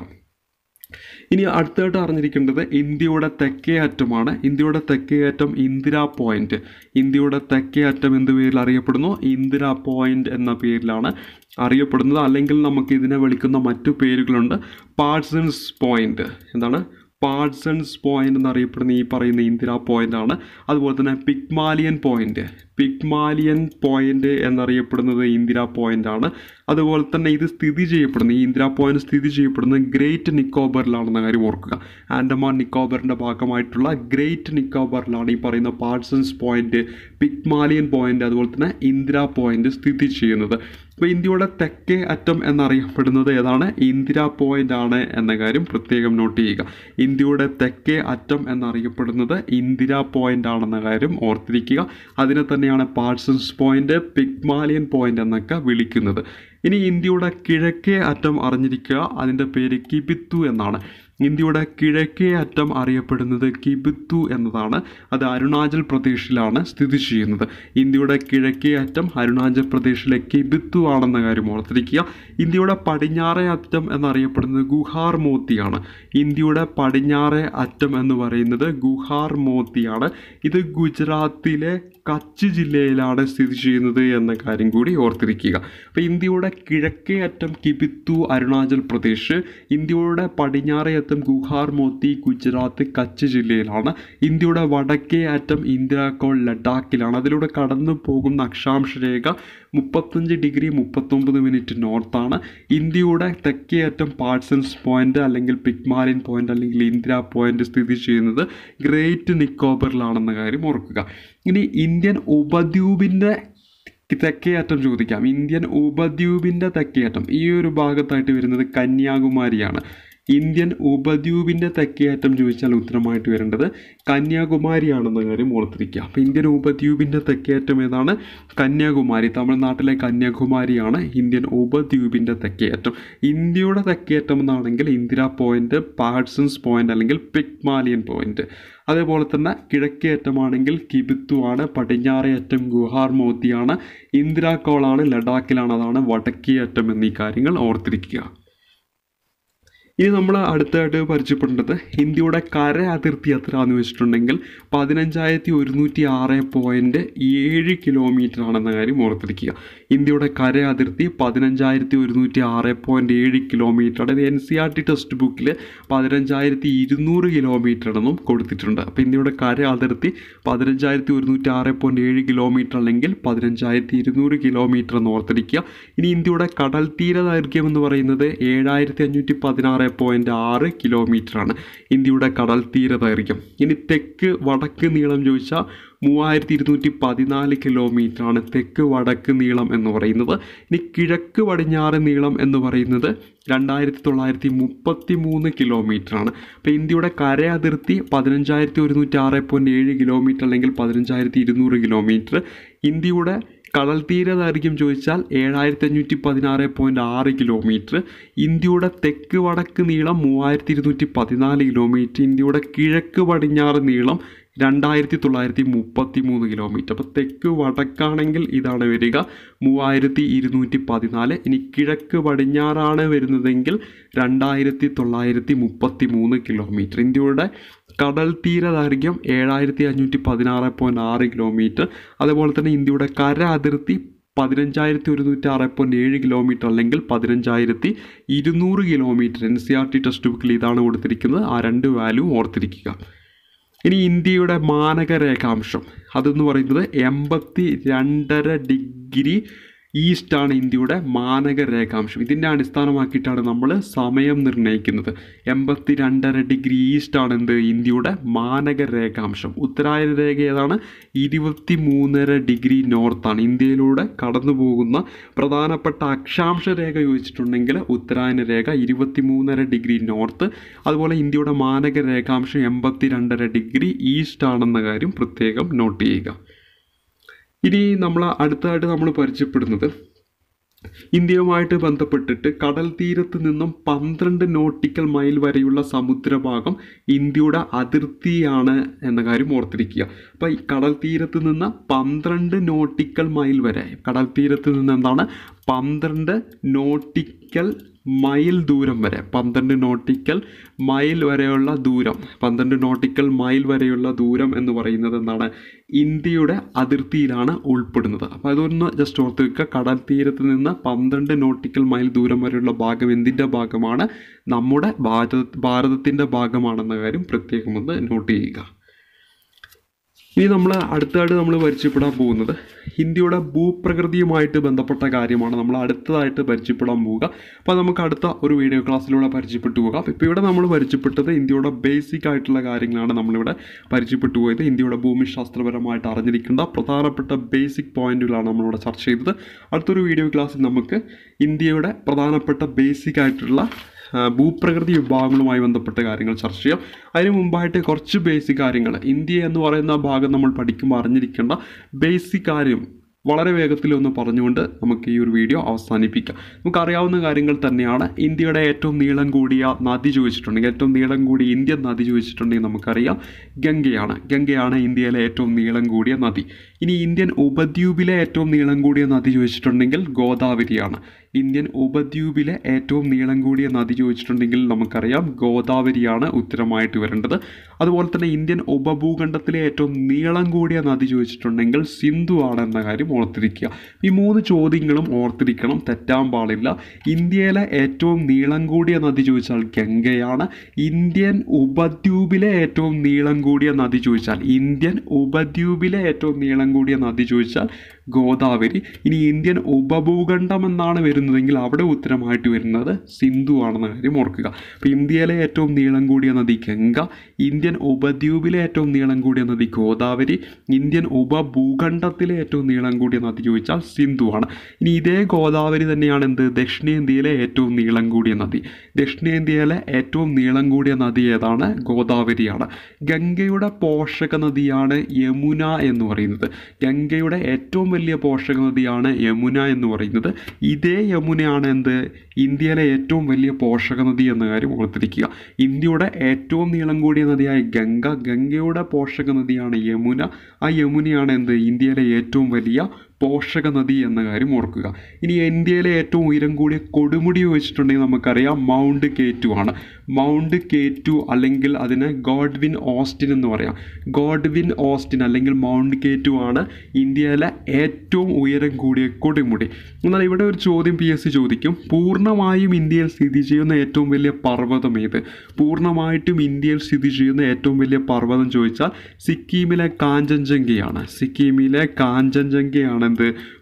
ഇനി അടുത്തായിട്ട് അറിഞ്ഞിരിക്കേണ്ടത് ഇന്ത്യയുടെ തെക്കേ അറ്റമാണ് ഇന്ത്യയുടെ തെക്കേ അറ്റം ഇന്ദിര പോയിന്റ് ഇന്ത്യയുടെ തെക്കേ അറ്റം എന്ത് പേരിൽ അറിയപ്പെടുന്നു ഇന്ദിര പോയിന്റ് എന്ന പേരിലാണ് അറിയപ്പെടുന്നത് അല്ലെങ്കിൽ നമുക്ക് ഇതിനെ വിളിക്കുന്ന മറ്റു പേരുകളുണ്ട് പാഴ്സൺസ് പോയിന്റ് എന്താണ് പാഴ്സൺസ് പോയിന്റ് എന്നറിയപ്പെടുന്ന ഈ പറയുന്ന ഇന്ദിര പോയിന്റ് ആണ് അതുപോലെ തന്നെ പിഗ്മാലിയൻ പോയിന്റ് പിഗ്മാലിയൻ പോയിന്റ് എന്നറിയപ്പെടുന്നത് ഇന്ദിര പോയിന്റ് ആണ് അതുപോലെ തന്നെ ഇത് സ്ഥിതി ചെയ്യപ്പെടുന്നത് ഈ ഇന്ദിര പോയിന്റ് സ്ഥിതി ചെയ്യപ്പെടുന്നത് ഗ്രേറ്റ് നിക്കോബറിലാണെന്ന കാര്യം ഓർക്കുക ആൻഡമാൻ നിക്കോബറിൻ്റെ ഭാഗമായിട്ടുള്ള ഗ്രേറ്റ് നിക്കോബറിലാണ് ഈ പറയുന്ന പാഴ്സൺസ് പോയിന്റ് പിഗ്മാലിയൻ പോയിന്റ് അതുപോലെ തന്നെ ഇന്ദിര പോയിന്റ് സ്ഥിതി ചെയ്യുന്നത് അപ്പോൾ ഇന്ത്യയുടെ തെക്കേ അറ്റം എന്നറിയപ്പെടുന്നത് ഏതാണ് ഇന്ദിര പോയിന്റ് ആണ് എന്ന കാര്യം പ്രത്യേകം നോട്ട് ചെയ്യുക ഇന്ത്യയുടെ തെക്കേ അറ്റം എന്നറിയപ്പെടുന്നത് ഇന്ദിര പോയിന്റ് ആണെന്ന കാര്യം ഓർത്തിരിക്കുക അതിനെ തന്നെയാണ് പാഴ്സൺസ് പോയിന്റ് പിഗ്മാലിയൻ പോയിന്റ് എന്നൊക്കെ വിളിക്കുന്നത് ഇനി ഇന്ത്യയുടെ കിഴക്കേ അറ്റം അറിഞ്ഞിരിക്കുക അതിൻ്റെ പേര് കിബിത്തു എന്നാണ് ഇന്ത്യയുടെ കിഴക്കേ അറ്റം അറിയപ്പെടുന്നത് കിബിത്തു എന്നതാണ് അത് അരുണാചൽ പ്രദേശിലാണ് സ്ഥിതി ചെയ്യുന്നത് ഇന്ത്യയുടെ കിഴക്കേ അറ്റം അരുണാചൽ പ്രദേശിലെ കിബിത്തു ആണെന്ന കാര്യം ഓർത്തിരിക്കുക ഇന്ത്യയുടെ പടിഞ്ഞാറേ അറ്റം എന്നറിയപ്പെടുന്നത് ഗുഹാർ മോത്തിയാണ് ഇന്ത്യയുടെ പടിഞ്ഞാറേ അറ്റം എന്ന് പറയുന്നത് ഗുഹാർ മോത്തിയാണ് ഇത് ഗുജറാത്തിലെ കച്ച് ജില്ലയിലാണ് സ്ഥിതി ചെയ്യുന്നത് എന്ന കാര്യം കൂടി ഓർത്തിരിക്കുക അപ്പോൾ ഇന്ത്യയുടെ കിഴക്കേ അറ്റം കിബിത്തു അരുണാചൽ പ്രദേശ് ഇന്ത്യയുടെ പടിഞ്ഞാറേ അറ്റം ഗുഹാർ മോത്തി ഗുജറാത്ത് കച്ച് ജില്ലയിലാണ് ഇന്ത്യയുടെ വടക്കേ അറ്റം ഇന്ദിരാക്കോൾ ലഡാക്കിലാണ് അതിലൂടെ കടന്നു പോകുന്ന അക്ഷാംശ രേഖ മുപ്പത്തഞ്ച് ഡിഗ്രി മുപ്പത്തൊമ്പത് മിനിറ്റ് നോർത്താണ് ഇന്ത്യയുടെ തെക്കേ അറ്റം പാഴ്സൺസ് പോയിന്റ് അല്ലെങ്കിൽ പിഗ്മാലിൻ പോയിന്റ് അല്ലെങ്കിൽ ഇന്ദിര പോയിന്റ് സ്ഥിതി ചെയ്യുന്നത് ഗ്രേറ്റ് നിക്കോബറിലാണെന്ന കാര്യം ഓർക്കുക ഇനി ഇന്ത്യൻ ഉപദ്വീപിൻ്റെ തെക്കേ അറ്റം ചോദിക്കാം ഇന്ത്യൻ ഉപദ്വീപിൻ്റെ തെക്കേ അറ്റം ഈ ഒരു ഭാഗത്തായിട്ട് വരുന്നത് കന്യാകുമാരിയാണ് ഇന്ത്യൻ ഉപദ്വീപിൻ്റെ തെക്കേ അറ്റം ചോദിച്ചാൽ ഉത്തരമായിട്ട് വരേണ്ടത് കന്യാകുമാരിയാണെന്ന കാര്യം ഓർത്തിരിക്കുക അപ്പോൾ ഇന്ത്യൻ ഉപദ്വീപിൻ്റെ തെക്കേ അറ്റം ഏതാണ് കന്യാകുമാരി തമിഴ്നാട്ടിലെ കന്യാകുമാരിയാണ് ഇന്ത്യൻ ഉപദ്വീപിൻ്റെ തെക്കേ അറ്റം ഇന്ത്യയുടെ തെക്കേ അറ്റം എന്നാണെങ്കിൽ ഇന്ദിര പോയിന്റ് പാഴ്സൺസ് പോയിന്റ് അല്ലെങ്കിൽ പിഗ്മാലിയൻ പോയിന്റ് അതേപോലെ തന്നെ കിഴക്കേ അറ്റമാണെങ്കിൽ കിബിത്തു ആണ് പടിഞ്ഞാറേ അറ്റം ഗുഹാർ മോത്തിയാണ് ഇന്ദിരാക്കോളാണ് ലഡാക്കിലാണ് അതാണ് വടക്കേ അറ്റം എന്നീ കാര്യങ്ങൾ ഓർത്തിരിക്കുക ഇനി നമ്മൾ അടുത്തായിട്ട് പരിചയപ്പെടേണ്ടത് ഇന്ത്യയുടെ കര അതിർത്തി എത്രയാണെന്ന് വെച്ചിട്ടുണ്ടെങ്കിൽ പതിനഞ്ചായിരത്തി ഒരുന്നൂറ്റി ആറ് പോയിൻറ്റ് ഏഴ് കിലോമീറ്റർ ആണെന്ന കാര്യം ഓർത്തിരിക്കുക ഇന്ത്യയുടെ കര അതിർത്തി പതിനഞ്ചായിരത്തി ഒരുന്നൂറ്റി ആറ് പോയിൻറ്റ് ഏഴ് കിലോമീറ്റർ അതായത് N C R T text ബുക്കിൽ പതിനഞ്ചായിരത്തി ഇരുന്നൂറ് കിലോമീറ്റർ എന്നും കൊടുത്തിട്ടുണ്ട് അപ്പോൾ ഇന്ത്യയുടെ കര അതിർത്തി പതിനഞ്ചായിരത്തി ഒരുന്നൂറ്റി ആറ് പോയിൻറ്റ് ഏഴ് കിലോമീറ്റർ അല്ലെങ്കിൽ പതിനഞ്ചായിരത്തി ഇരുന്നൂറ് കിലോമീറ്റർ എന്ന് ഓർത്തിരിക്കുക ഇനി ഇന്ത്യയുടെ കടൽ തീര ദൈർഘ്യം എന്ന് പറയുന്നത് ഏഴായിരത്തി അഞ്ഞൂറ്റി പതിനാറ് പോയിൻറ്റ് ആറ് കിലോമീറ്ററാണ് ഇന്ത്യയുടെ കടൽ തീര ദൈർഘ്യം ഇനി തെക്ക് വടക്ക് നീളം ചോദിച്ചാൽ മൂവായിരത്തി ഇരുന്നൂറ്റി പതിനാല് കിലോമീറ്ററാണ് തെക്ക് വടക്ക് നീളം എന്ന് പറയുന്നത് ഇനി കിഴക്ക് പടിഞ്ഞാറ് നീളം എന്ന് പറയുന്നത് രണ്ടായിരത്തി തൊള്ളായിരത്തി മുപ്പത്തി മൂന്ന് കിലോമീറ്ററാണ് അപ്പോൾ ഇന്ത്യയുടെ കര അതിർത്തി പതിനഞ്ചായിരത്തി ഒരുന്നൂറ്റി ആറ് പോയിൻറ്റ് ഏഴ് കിലോമീറ്റർ അല്ലെങ്കിൽ പതിനഞ്ചായിരത്തി ഇരുന്നൂറ് കിലോമീറ്റർ ഇന്ത്യയുടെ കടൽ തീര ദൈർഘ്യം ചോദിച്ചാൽ ഏഴായിരത്തി അഞ്ഞൂറ്റി പതിനാറ് പോയിൻറ്റ് ആറ് കിലോമീറ്റർ ഇന്ത്യയുടെ തെക്ക് വടക്ക് നീളം മൂവായിരത്തി ഇരുന്നൂറ്റി പതിനാല് കിലോമീറ്റർ ഇന്ത്യയുടെ കിഴക്ക് പടിഞ്ഞാറ് നീളം രണ്ടായിരത്തി തൊള്ളായിരത്തി മുപ്പത്തി മൂന്ന് കിലോമീറ്റർ അപ്പോൾ തെക്ക് വടക്കാണെങ്കിൽ ഇതാണ് വരിക മൂവായിരത്തി ഇരുന്നൂറ്റി പതിനാല് ഇനി കിഴക്ക് പടിഞ്ഞാറാണ് വരുന്നതെങ്കിൽ രണ്ടായിരത്തി തൊള്ളായിരത്തി മുപ്പത്തി മൂന്ന് കിലോമീറ്റർ ഇന്ത്യയുടെ കടൽ തീര ദൈർഘ്യം ഏഴായിരത്തി അഞ്ഞൂറ്റി പതിനാറ് പോയിൻറ്റ് ആറ് കിലോമീറ്റർ അതുപോലെ തന്നെ ഇന്ത്യയുടെ കര അതിർത്തി പതിനഞ്ചായിരത്തി ഒരുന്നൂറ്റി ആറ് പോയിൻറ്റ് ഏഴ് കിലോമീറ്റർ അല്ലെങ്കിൽ പതിനഞ്ചായിരത്തി ഇരുന്നൂറ് kilometre N C R T text ബുക്കിൽ ഇതാണ് കൊടുത്തിരിക്കുന്നത് ആ രണ്ട് വാല്യൂ ഓർത്തിരിക്കുക ഇനി ഇന്ത്യയുടെ മാനക രേഖാംശം അതെന്ന് പറയുന്നത് എൺപത്തി രണ്ടര ഡിഗ്രി ഈസ്റ്റാണ് ഇന്ത്യയുടെ മാനക രേഖാംശം ഇതിൻ്റെ അടിസ്ഥാനമാക്കിയിട്ടാണ് നമ്മൾ സമയം നിർണ്ണയിക്കുന്നത് എൺപത്തി രണ്ടര ഡിഗ്രി ഈസ്റ്റാണ് എന്ത് ഇന്ത്യയുടെ മാനക രേഖാംശം ഉത്തരായന രേഖ ഏതാണ് ഇരുപത്തി മൂന്നര ഡിഗ്രി നോർത്താണ് ഇന്ത്യയിലൂടെ കടന്നു പോകുന്ന പ്രധാനപ്പെട്ട അക്ഷാംശ രേഖ ചോദിച്ചിട്ടുണ്ടെങ്കിൽ ഉത്തരായന രേഖ ഇരുപത്തി മൂന്നര ഡിഗ്രി നോർത്ത് അതുപോലെ ഇന്ത്യയുടെ മാനക രേഖാംശം എൺപത്തി രണ്ടര ഡിഗ്രി ഈസ്റ്റ് ആണെന്ന കാര്യം പ്രത്യേകം നോട്ട് ചെയ്യുക ഇനി നമ്മൾ അടുത്തതായിട്ട് നമ്മൾ പരിചയപ്പെടുന്നത് ഇന്ത്യയുമായിട്ട് ബന്ധപ്പെട്ടിട്ട് കടൽ തീരത്ത് നിന്നും പന്ത്രണ്ട് നോട്ടിക്കൽ മൈൽ വരെയുള്ള സമുദ്രഭാഗം ഇന്ത്യയുടെ അതിർത്തിയാണ് എന്ന കാര്യം ഓർത്തിരിക്കുക അപ്പോൾ ഈ കടൽ തീരത്ത് നിന്ന് പന്ത്രണ്ട് നോട്ടിക്കൽ മൈൽ വരെ കടൽ തീരത്ത് നിന്ന് എന്താണ് പന്ത്രണ്ട് നോട്ടിക്കൽ മൈൽ ദൂരം വരെ പന്ത്രണ്ട് നോട്ടിക്കൽ മൈൽ വരെയുള്ള ദൂരം പന്ത്രണ്ട് നോട്ടിക്കൽ മൈൽ വരെയുള്ള ദൂരം എന്ന് പറയുന്നത് എന്താണ് ഇന്ത്യയുടെ അതിർത്തിയിലാണ് ഉൾപ്പെടുന്നത് അപ്പോൾ അതൊന്ന് ജസ്റ്റ് ഓർത്ത് വെക്കുക കടൽ തീരത്ത് നിന്ന് പന്ത്രണ്ട് നോട്ടിക്കൽ മൈൽ ദൂരം വരെയുള്ള ഭാഗം എന്തിൻ്റെ ഭാഗമാണ് നമ്മുടെ ഭാരത ഭാരതത്തിൻ്റെ ഭാഗമാണെന്ന കാര്യം പ്രത്യേകം ഒന്ന് നോട്ട് ചെയ്യുക ഇനി നമ്മൾ അടുത്തതായിട്ട് നമ്മൾ പരിചയപ്പെടാൻ പോകുന്നത് ഇന്ത്യയുടെ ഭൂപ്രകൃതിയുമായിട്ട് ബന്ധപ്പെട്ട കാര്യമാണ് നമ്മൾ അടുത്തതായിട്ട് പരിചയപ്പെടാൻ പോവുക അപ്പോൾ നമുക്ക് അടുത്ത ഒരു വീഡിയോ ക്ലാസ്സിലൂടെ പരിചയപ്പെട്ടു പോകാം ഇപ്പോൾ ഇവിടെ നമ്മൾ പരിചയപ്പെട്ടത് ഇന്ത്യയുടെ ബേസിക് ആയിട്ടുള്ള കാര്യങ്ങളാണ് നമ്മളിവിടെ പരിചയപ്പെട്ടു പോയത് ഇന്ത്യയുടെ ഭൂമിശാസ്ത്രപരമായിട്ട് അറിഞ്ഞിരിക്കേണ്ട പ്രധാനപ്പെട്ട ബേസിക് പോയിന്റുകളാണ് നമ്മളിവിടെ ചർച്ച ചെയ്തത് അടുത്തൊരു വീഡിയോ ക്ലാസ്സിൽ നമുക്ക് ഇന്ത്യയുടെ പ്രധാനപ്പെട്ട ബേസിക് ആയിട്ടുള്ള ആ, ഭൂപ്രകൃതി വിഭാഗങ്ങളുമായി ബന്ധപ്പെട്ട കാര്യങ്ങൾ ചർച്ച ചെയ്യാം അതിന് മുമ്പായിട്ട് കുറച്ച് ബേസിക് കാര്യങ്ങൾ ഇന്ത്യ എന്ന് പറയുന്ന ഭാഗം നമ്മൾ പഠിക്കുമ്പോൾ അറിഞ്ഞിരിക്കേണ്ട ബേസിക് കാര്യം വളരെ വേഗത്തിൽ ഒന്ന് പറഞ്ഞുകൊണ്ട് നമുക്ക് ഈ ഒരു വീഡിയോ അവസാനിപ്പിക്കാം നമുക്കറിയാവുന്ന കാര്യങ്ങൾ തന്നെയാണ് ഇന്ത്യയുടെ ഏറ്റവും നീളം കൂടിയ നദി ചോദിച്ചിട്ടുണ്ടെങ്കിൽ ഏറ്റവും നീളം കൂടിയ ഇന്ത്യൻ നദി ചോദിച്ചിട്ടുണ്ടെങ്കിൽ നമുക്കറിയാം ഗംഗയാണ് ഗംഗയാണ് ഇന്ത്യയിലെ ഏറ്റവും നീളം കൂടിയ നദി ഇനി ഇന്ത്യൻ ഉപദ്വീപിലെ ഏറ്റവും നീളം കൂടിയ നദി ചോദിച്ചിട്ടുണ്ടെങ്കിൽ ഗോദാവരിയാണ് ഇന്ത്യൻ ഉപദ്വീപിലെ ഏറ്റവും നീളം കൂടിയ നദി ചോദിച്ചിട്ടുണ്ടെങ്കിൽ നമുക്കറിയാം ഗോദാവരിയാണ് ഉത്തരമായിട്ട് വരേണ്ടത് അതുപോലെ തന്നെ ഇന്ത്യൻ ഉപഭൂഖണ്ഡത്തിലെ ഏറ്റവും നീളം കൂടിയ നദി ചോദിച്ചിട്ടുണ്ടെങ്കിൽ സിന്ധു ആണ് എന്ന കാര്യം ഓർത്തിരിക്കുക ഈ മൂന്ന് ചോദ്യങ്ങളും ഓർത്തിരിക്കണം തെറ്റാൻ പാടില്ല ഇന്ത്യയിലെ ഏറ്റവും നീളം കൂടിയ നദി ചോദിച്ചാൽ ഗംഗയാണ് ഇന്ത്യൻ ഉപദ്വീപിലെ ഏറ്റവും നീളം കൂടിയ നദി ചോദിച്ചാൽ ഇന്ത്യൻ ഉപദ്വീപിലെ ഏറ്റവും നീളം കൂടിയ നദി ചോദിച്ചാൽ ഗോദാവരി ഇനി ഇന്ത്യൻ ഉപഭൂഖണ്ഡം എന്നാണ് വരുന്നതെങ്കിൽ അവിടെ ഉത്തരമായിട്ട് വരുന്നത് സിന്ധു ആണെന്ന കാര്യം ഓർക്കുക അപ്പോൾ ഇന്ത്യയിലെ ഏറ്റവും നീളം കൂടിയ നദി ഗംഗ ഇന്ത്യൻ ഉപദ്വീപിലെ ഏറ്റവും നീളം കൂടിയ നദി ഗോദാവരി ഇന്ത്യൻ ഉപഭൂഖണ്ഡത്തിലെ ഏറ്റവും നീളം കൂടിയ നദി ചോദിച്ചാൽ സിന്ധു ആണ് ഇനി ഇതേ ഗോദാവരി തന്നെയാണ് എന്ത് ദക്ഷിണേന്ത്യയിലെ ഏറ്റവും നീളം കൂടിയ നദി ദക്ഷിണേന്ത്യയിലെ ഏറ്റവും നീളം കൂടിയ നദി ഏതാണ് ഗോദാവരിയാണ് ഗംഗയുടെ പോഷക നദിയാണ് യമുന എന്ന് പറയുന്നത് ഗംഗയുടെ ഏറ്റവും വലിയ പോഷക നദിയാണ് യമുന എന്ന് പറയുന്നത് ഇതേ യമുനയാണ് എന്ത് ഇന്ത്യയിലെ ഏറ്റവും വലിയ പോഷക നദി എന്ന കാര്യം ഓർത്തിരിക്കുക ഇന്ത്യയുടെ ഏറ്റവും നീളം കൂടിയ നദിയായ ഗംഗ ഗംഗയുടെ പോഷക നദിയാണ് യമുന ആ യമുനയാണ് എന്ത് ഇന്ത്യയിലെ ഏറ്റവും വലിയ പോഷക നദി എന്ന കാര്യം ഓർക്കുക ഇനി ഇന്ത്യയിലെ ഏറ്റവും ഉയരം കൂടിയ കൊടുമുടി വെച്ചിട്ടുണ്ടെങ്കിൽ നമുക്കറിയാം മൗണ്ട് കെ ടു ആണ് മൗണ്ട് കെ ടു അല്ലെങ്കിൽ അതിനെ ഗോഡ്വിൻ ഓസ്റ്റിൻ എന്ന് പറയാം ഗോഡ്വിൻ ഓസ്റ്റിൻ അല്ലെങ്കിൽ മൗണ്ട് കെ ടു ആണ് ഇന്ത്യയിലെ ഏറ്റവും ഉയരം കൂടിയ കൊടുമുടി എന്നാൽ ഇവിടെ ഒരു ചോദ്യം പി എസ് സി ചോദിക്കും പൂർണ്ണമായും ഇന്ത്യയിൽ സ്ഥിതി ചെയ്യുന്ന ഏറ്റവും വലിയ പർവ്വതം ഏത് പൂർണ്ണമായിട്ടും ഇന്ത്യയിൽ സ്ഥിതി ചെയ്യുന്ന ഏറ്റവും വലിയ പർവ്വതം ചോദിച്ചാൽ സിക്കിമിലെ കാഞ്ചൻജംഗയാണ് സിക്കിമിലെ കാഞ്ചൻജംഗയാണ് എന്ത്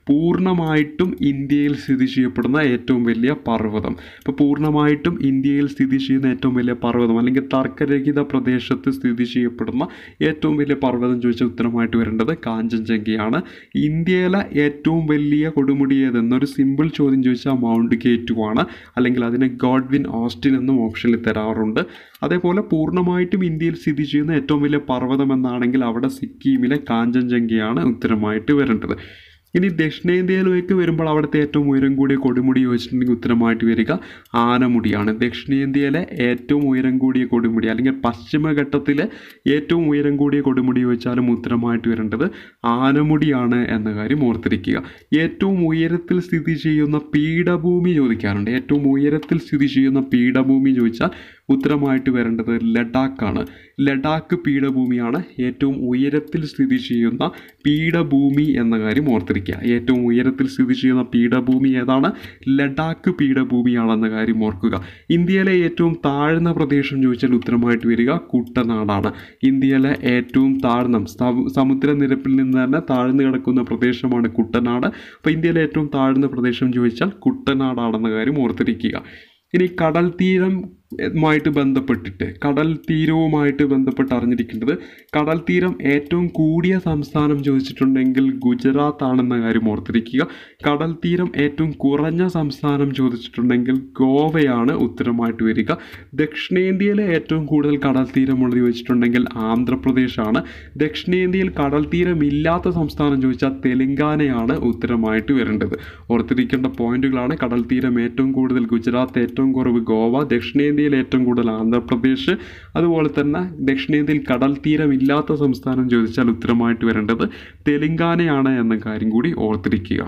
പൂർണ്ണമായിട്ടും ഇന്ത്യയിൽ സ്ഥിതി ചെയ്യപ്പെടുന്ന ഏറ്റവും വലിയ പർവ്വതം ഇപ്പോൾ പൂർണ്ണമായിട്ടും ഇന്ത്യയിൽ സ്ഥിതി ചെയ്യുന്ന ഏറ്റവും വലിയ പർവ്വതം അല്ലെങ്കിൽ തർക്കരഹിത പ്രദേശത്ത് സ്ഥിതി ചെയ്യപ്പെടുന്ന ഏറ്റവും വലിയ പർവ്വതം ചോദിച്ച ഉത്തരമായിട്ട് വരേണ്ടത് കാഞ്ചൻജംഗയാണ് ഇന്ത്യയിലെ ഏറ്റവും വലിയ കൊടുമുടി ഏതെന്നൊരു സിമ്പിൾ ചോദ്യം ചോദിച്ചാൽ മൗണ്ട് കെ ടു ആണ് അല്ലെങ്കിൽ അതിനെ ഗോഡ്വിൻ ഓസ്റ്റിൻ എന്നും ഓപ്ഷനിൽ തരാറുണ്ട് അതേപോലെ പൂർണ്ണമായിട്ടും ഇന്ത്യയിൽ സ്ഥിതി ചെയ്യുന്ന ഏറ്റവും വലിയ പർവ്വതം എന്നാണെങ്കിൽ അവിടെ സിക്കിമിലെ കാഞ്ചൻജംഗയാണ് ഉത്തരമായിട്ട് വരേണ്ടത് ഇനി ദക്ഷിണേന്ത്യയിലേക്ക് വരുമ്പോൾ അവിടുത്തെ ഏറ്റവും ഉയരം കൂടിയ കൊടുമുടി ചോദിച്ചിട്ടുണ്ടെങ്കിൽ ഉത്തരമായിട്ട് വരിക ആനമുടിയാണ് ദക്ഷിണേന്ത്യയിലെ ഏറ്റവും ഉയരം കൂടിയ കൊടുമുടി അല്ലെങ്കിൽ പശ്ചിമഘട്ടത്തിലെ ഏറ്റവും ഉയരം കൂടിയ കൊടുമുടി ചോദിച്ചാലും ഉത്തരമായിട്ട് വരേണ്ടത് ആനമുടിയാണ് എന്ന കാര്യം ഓർത്തിരിക്കുക ഏറ്റവും ഉയരത്തിൽ സ്ഥിതി ചെയ്യുന്ന പീഠഭൂമി ചോദിക്കാറുണ്ട് ഏറ്റവും ഉയരത്തിൽ സ്ഥിതി ചെയ്യുന്ന പീഠഭൂമി ചോദിച്ചാൽ ഉത്തരമായിട്ട് വരേണ്ടത് ലഡാക്കാണ് ലഡാക്ക് പീഠഭൂമിയാണ് ഏറ്റവും ഉയരത്തിൽ സ്ഥിതി ചെയ്യുന്ന പീഠഭൂമി എന്ന കാര്യം ഓർത്തിരിക്കുക ഏറ്റവും ഉയരത്തിൽ സ്ഥിതി ചെയ്യുന്ന പീഠഭൂമി ഏതാണ് ലഡാക്ക് പീഠഭൂമിയാണെന്ന കാര്യം ഓർക്കുക ഇന്ത്യയിലെ ഏറ്റവും താഴ്ന്ന പ്രദേശം ചോദിച്ചാൽ ഉത്തരമായിട്ട് വരിക കുട്ടനാടാണ് ഇന്ത്യയിലെ ഏറ്റവും താഴ്ന്ന സമു- സമുദ്രനിരപ്പിൽ നിന്ന് തന്നെ താഴ്ന്നു കിടക്കുന്ന പ്രദേശമാണ് കുട്ടനാട് അപ്പോൾ ഇന്ത്യയിലെ ഏറ്റവും താഴ്ന്ന പ്രദേശം ചോദിച്ചാൽ കുട്ടനാടാണെന്ന കാര്യം ഓർത്തിരിക്കുക ഇനി കടൽ തീരമായിട്ട് ബന്ധപ്പെട്ടിട്ട് കടൽ തീരവുമായിട്ട് ബന്ധപ്പെട്ട് അറിഞ്ഞിരിക്കേണ്ടത് കടൽ തീരം ഏറ്റവും കൂടിയ സംസ്ഥാനം ചോദിച്ചിട്ടുണ്ടെങ്കിൽ ഗുജറാത്ത് ആണെന്ന കാര്യം ഓർത്തിരിക്കുക കടൽ തീരം ഏറ്റവും കുറഞ്ഞ സംസ്ഥാനം ചോദിച്ചിട്ടുണ്ടെങ്കിൽ ഗോവയാണ് ഉത്തരമായിട്ട് വരിക ദക്ഷിണേന്ത്യയിലെ ഏറ്റവും കൂടുതൽ കടൽ തീരമുള്ളത് ചോദിച്ചിട്ടുണ്ടെങ്കിൽ ആന്ധ്രാപ്രദേശാണ് ദക്ഷിണേന്ത്യയിൽ കടൽ തീരമില്ലാത്ത സംസ്ഥാനം ചോദിച്ചാൽ തെലങ്കാനയാണ് ഉത്തരമായിട്ട് വരേണ്ടത് ഓർത്തിരിക്കേണ്ട പോയിന്റുകളാണ് കടൽ തീരം ഏറ്റവും കൂടുതൽ ഗുജറാത്ത് ഏറ്റവും കുറവ് ഗോവ ദക്ഷിണേന്ത്യയിൽ ഏറ്റവും കൂടുതൽ ആന്ധ്രാപ്രദേശ് അതുപോലെ തന്നെ ദക്ഷിണേന്ത്യയിൽ കടൽ തീരമില്ലാത്ത സംസ്ഥാനം ചോദിച്ചാൽ ഉത്തരമായിട്ട് വരേണ്ടത് തെലങ്കാനയാണ് എന്ന കാര്യം കൂടി ഓർത്തിരിക്കുക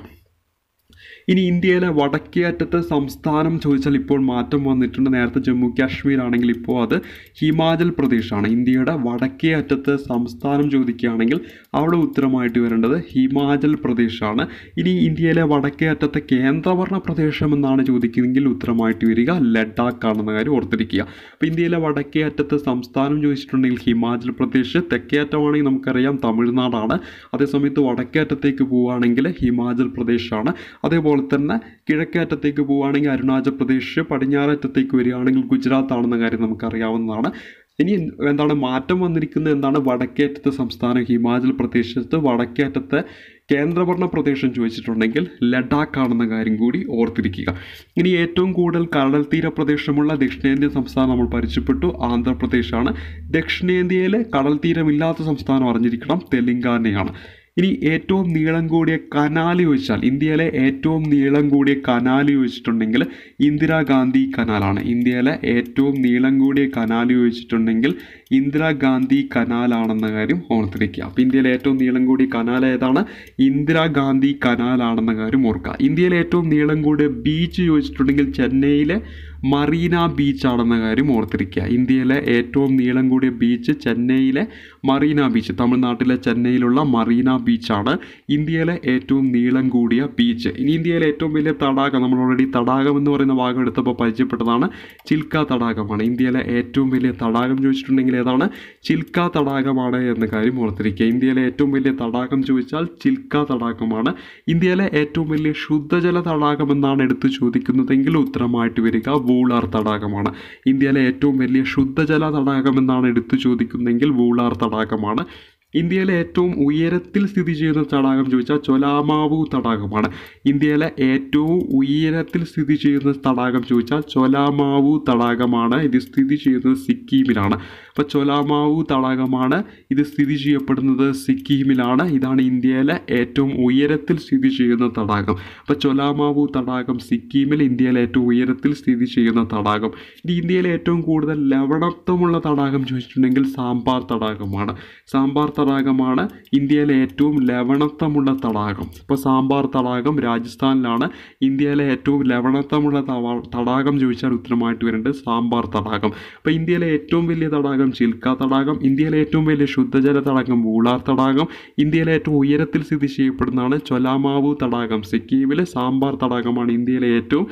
ഇനി ഇന്ത്യയിലെ വടക്കേ അറ്റത്തെ സംസ്ഥാനം ചോദിച്ചാൽ ഇപ്പോൾ മാറ്റം വന്നിട്ടുണ്ട് നേരത്തെ ജമ്മു കാശ്മീർ ആണെങ്കിൽ ഇപ്പോൾ അത് ഹിമാചൽ പ്രദേശാണ് ഇന്ത്യയുടെ വടക്കേ അറ്റത്തെ സംസ്ഥാനം ചോദിക്കുകയാണെങ്കിൽ അവിടെ ഉത്തരമായിട്ട് വരേണ്ടത് ഹിമാചൽ പ്രദേശാണ് ഇനി ഇന്ത്യയിലെ വടക്കേ അറ്റത്തെ കേന്ദ്രഭരണ പ്രദേശം എന്നാണ് ചോദിക്കുന്നതെങ്കിൽ ഉത്തരമായിട്ട് വരിക ലഡാക്ക് ആണെന്ന കാര്യം ഓർത്തിരിക്കുക അപ്പോൾ ഇന്ത്യയിലെ വടക്കേ അറ്റത്തെ സംസ്ഥാനം ചോദിച്ചിട്ടുണ്ടെങ്കിൽ ഹിമാചൽ പ്രദേശ് തെക്കേ അറ്റമാണെങ്കിൽ നമുക്കറിയാം തമിഴ്നാടാണ് അതേസമയത്ത് വടക്കേ അറ്റത്തേക്ക് പോവുകയാണെങ്കിൽ ഹിമാചൽ പ്രദേശാണ് അതേപോലെ തന്നെ കിഴക്കേ അറ്റത്തേക്ക് പോവുകയാണെങ്കിൽ അരുണാചൽ പ്രദേശ് പടിഞ്ഞാറ് അറ്റത്തേക്ക് വരികയാണെങ്കിൽ ഗുജറാത്ത് ആണെന്ന കാര്യം നമുക്കറിയാവുന്നതാണ് ഇനി എന്താണ് മാറ്റം വന്നിരിക്കുന്നത് എന്താണ് വടക്കേ അറ്റത്തെ സംസ്ഥാനം ഹിമാചൽ പ്രദേശത്ത് വടക്കേ അറ്റത്തെ കേന്ദ്രഭരണ പ്രദേശം ചോദിച്ചിട്ടുണ്ടെങ്കിൽ ലഡാക്ക് ആണെന്ന കാര്യം കൂടി ഓർത്തിരിക്കുക ഇനി ഏറ്റവും കൂടുതൽ കടൽ തീര പ്രദേശമുള്ള ദക്ഷിണേന്ത്യൻ സംസ്ഥാനം നമ്മൾ പരിചയപ്പെട്ടു ആന്ധ്രാപ്രദേശാണ് ദക്ഷിണേന്ത്യയിലെ കടൽ തീരമില്ലാത്ത സംസ്ഥാനം അറിഞ്ഞിരിക്കണം തെലങ്കാനയാണ് ഇനി ഏറ്റവും നീളം കൂടിയ കനാല് ചോദിച്ചാൽ ഇന്ത്യയിലെ ഏറ്റവും നീളം കൂടിയ കനാല് ചോദിച്ചിട്ടുണ്ടെങ്കിൽ ഇന്ദിരാഗാന്ധി കനാലാണ് ഇന്ത്യയിലെ ഏറ്റവും നീളം കൂടിയ കനാല് ചോദിച്ചിട്ടുണ്ടെങ്കിൽ ഇന്ദിരാഗാന്ധി കനാലാണെന്ന കാര്യം ഓർത്തിരിക്കുക അപ്പോൾ ഇന്ത്യയിലെ ഏറ്റവും നീളം കൂടിയ കനാൽ ഏതാണ് ഇന്ദിരാഗാന്ധി കനാലാണെന്ന കാര്യം ഓർക്കുക ഇന്ത്യയിലെ ഏറ്റവും നീളം കൂടിയ ബീച്ച് ചോദിച്ചിട്ടുണ്ടെങ്കിൽ ചെന്നൈയിലെ മറീന ബീച്ചാണെന്ന കാര്യം ഓർത്തിരിക്കുക ഇന്ത്യയിലെ ഏറ്റവും നീളം കൂടിയ ബീച്ച് ചെന്നൈയിലെ മറീന ബീച്ച് തമിഴ്നാട്ടിലെ ചെന്നൈയിലുള്ള മറീന ബീച്ചാണ് ഇന്ത്യയിലെ ഏറ്റവും നീളം കൂടിയ ബീച്ച് ഇനി ഇന്ത്യയിലെ ഏറ്റവും വലിയ തടാകം നമ്മൾ ഓൾറെഡി തടാകം എന്ന് പറയുന്ന ഭാഗം എടുത്തപ്പോൾ പരിചയപ്പെട്ടതാണ് ചിൽക്ക തടാകമാണ് ഇന്ത്യയിലെ ഏറ്റവും വലിയ തടാകം ചോദിച്ചിട്ടുണ്ടെങ്കിൽ ഏതാണ് ചിൽക്ക തടാകമാണ് എന്ന കാര്യം ഓർത്തിരിക്കുക ഇന്ത്യയിലെ ഏറ്റവും വലിയ തടാകം ചോദിച്ചാൽ ചിൽക്ക തടാകമാണ് ഇന്ത്യയിലെ ഏറ്റവും വലിയ ശുദ്ധജല തടാകം എന്നാണ് എടുത്തു ചോദിക്കുന്നതെങ്കിൽ ഉത്തരമായിട്ട് വരിക വൂളാർ തടാകമാണ് ഇന്ത്യയിലെ ഏറ്റവും വലിയ ശുദ്ധജല തടാകം എന്നാണ് എടുത്തു ചോദിക്കുന്നതെങ്കിൽ വൂളാർ തടാകമാണ് ഇന്ത്യയിലെ ഏറ്റവും ഉയരത്തിൽ സ്ഥിതി ചെയ്യുന്ന തടാകം ചോദിച്ചാൽ ചൊലാമാവു തടാകമാണ് ഇന്ത്യയിലെ ഏറ്റവും ഉയരത്തിൽ സ്ഥിതി ചെയ്യുന്ന തടാകം ചോദിച്ചാൽ ചൊലാമാവു തടാകമാണ് ഇത് സ്ഥിതി ചെയ്യുന്നത് സിക്കിമിലാണ് അപ്പോൾ ചൊലാമാവു തടാകമാണ് ഇത് സ്ഥിതി ചെയ്യപ്പെടുന്നത് സിക്കിമിലാണ് ഇതാണ് ഇന്ത്യയിലെ ഏറ്റവും ഉയരത്തിൽ സ്ഥിതി ചെയ്യുന്ന തടാകം അപ്പോൾ ചൊലാമാവു തടാകം സിക്കിമിൽ ഇന്ത്യയിലെ ഏറ്റവും ഉയരത്തിൽ സ്ഥിതി ചെയ്യുന്ന തടാകം ഇനി ഇന്ത്യയിലെ ഏറ്റവും കൂടുതൽ ലവണത്വമുള്ള തടാകം ചോദിച്ചിട്ടുണ്ടെങ്കിൽ സാമ്പാർ തടാകമാണ് സാമ്പാർ തടാകമാണ് ഇന്ത്യയിലെ ഏറ്റവും ലവണത്വമുള്ള തടാകം ഇപ്പോൾ സാമ്പാർ തടാകം രാജസ്ഥാനിലാണ് ഇന്ത്യയിലെ ഏറ്റവും ലവണത്വമുള്ള തവ- തടാകം ചോദിച്ചാൽ ഉത്തരമായിട്ട് വരേണ്ടത് സാമ്പാർ തടാകം അപ്പോൾ ഇന്ത്യയിലെ ഏറ്റവും വലിയ തടാകം ചിൽക്ക തടാകം ഇന്ത്യയിലെ ഏറ്റവും വലിയ ശുദ്ധജല തടാകം വൂളാർ തടാകം ഇന്ത്യയിലെ ഏറ്റവും ഉയരത്തിൽ സ്ഥിതി ചെയ്യപ്പെടുന്നതാണ് ചൊലാമാവു തടാകം സിക്കിമിലെ സാമ്പാർ തടാകമാണ് ഇന്ത്യയിലെ ഏറ്റവും